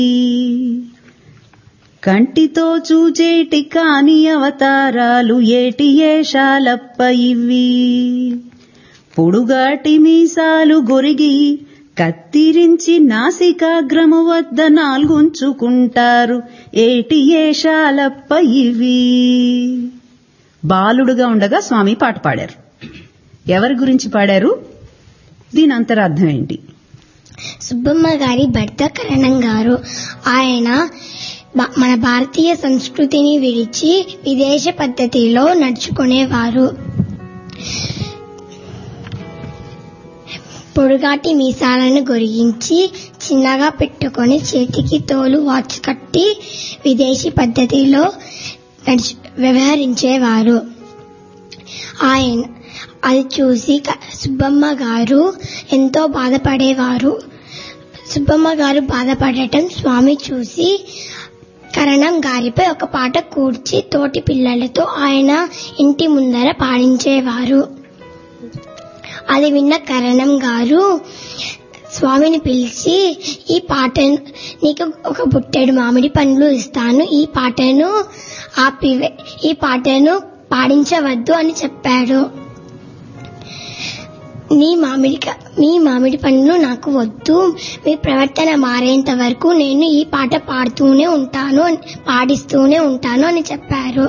కంటితో చూచేటి కాని అవతారాలు ఏటి ఏషాలప్ప ఇవి పొడుగాటి మీసాలు గొరిగి కత్తిరించి నాసికాగ్రము వద్ద నాలుగుంచుకుంటారు ఏటి ఏషాలప్ప ఇవి బాలుడుగా ఉండగా స్వామి పాట పాడారు ఎవరి గురించి పాడారు దీని అంతరార్థం ఏంటి సుబ్బమ్మ గారి భర్త కరణం గారు ఆయన బ- మన భారతీయ సంస్కృతిని విడిచి విదేశ పద్ధతిలో నడుచుకునేవారు పొడుగాటి మీసాలను గొరిగించి చిన్నగా పెట్టుకొని చేతికి తోలు వాచ్ కట్టి విదేశీ పద్ధతిలో నడుచు వ్యవహరించేవారు ఆయన అది చూసి క- సుబ్బమ్మ గారు ఎంతో బాధపడేవారు సుబ్బమ్మ గారు బాధపడటం స్వామి చూసి కరణం గారిపై ఒక పాట కూర్చి తోటి పిల్లలతో ఆయన ఇంటి ముందర పాడించేవారు అది విన్న కరణం గారు స్వామిని పిలిచి ఈ పాటను నీకు ఒక బుట్టెడు మామిడి పండ్లు ఇస్తాను ఈ పాటను ఆపివే ఈ పాటను పాడించవద్దు అని చెప్పాడు నీ మామిడి క- మీ మామిడి పండ్లు నాకు వద్దు మీ ప్రవర్తన మారేంత వరకు నేను ఈ పాట పాడుతూనే ఉంటాను పాడిస్తూనే ఉంటాను అని చెప్పారు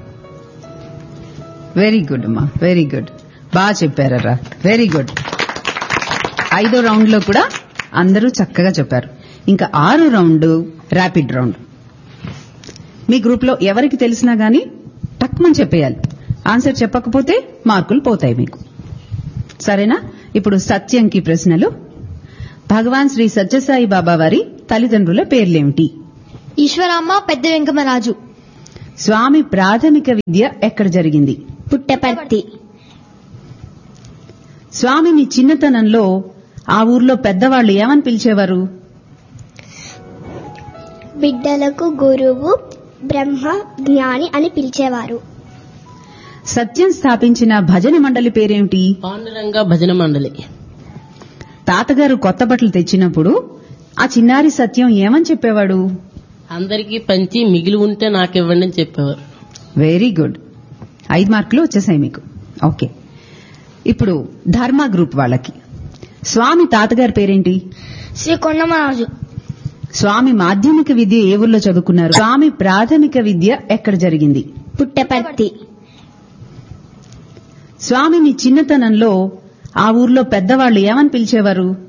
వెరీ గుడ్ అమ్మా వెరీ గుడ్ బాగా చెప్పారరా వెరీ గుడ్ ఐదో రౌండ్ లో కూడా అందరూ చక్కగా చెప్పారు ఇంకా ఆరు రౌండ్ ర్యాపిడ్ రౌండ్ మీ గ్రూప్ లో ఎవరికి తెలిసినా గానీ టక్మని చెప్పేయాలి ఆన్సర్ చెప్పకపోతే మార్కులు పోతాయి మీకు సరేనా ఇప్పుడు సత్యంకి ప్రశ్నలు భగవాన్ శ్రీ సత్యసాయి బాబా వారి తల్లిదండ్రుల పేర్లేమిటి ఈశ్వరమ్మ పెద్ద వెంకమరాజు స్వామి ప్రాథమిక విద్య ఎక్కడ జరిగింది పుట్టపర్తి స్వామిని చిన్నతనంలో ఆ ఊర్లో పెద్దవాళ్లు ఏమని పిలిచేవారు బిడ్డలకు గురువు బ్రహ్మ జ్ఞాని అని పిలిచేవారు సత్యం స్థాపించిన భజన మండలి పేరేమిటి పాండురంగ భజన మండలి తాతగారు కొత్త బట్టలు తెచ్చినప్పుడు ఆ చిన్నారి సత్యం ఏమని చెప్పేవాడు అందరికీ పంచి మిగిలి ఉంటే నాకివ్వండి అని చెప్పేవారు వెరీ గుడ్ ఐదు మార్కులు వచ్చేసాయి మీకు ఓకే ఇప్పుడు ధర్మ గ్రూప్ వాళ్ళకి స్వామి తాతగారి పేరేంటి శ్రీ కొండమరాజు స్వామి మాధ్యమిక విద్య ఏ ఊర్లో చదువుకున్నారు స్వామి ప్రాథమిక విద్య ఎక్కడ జరిగింది పుట్టపర్తి స్వామిని చిన్నతనంలో ఆ ఊర్లో పెద్దవాళ్లు ఏమని పిలిచేవారు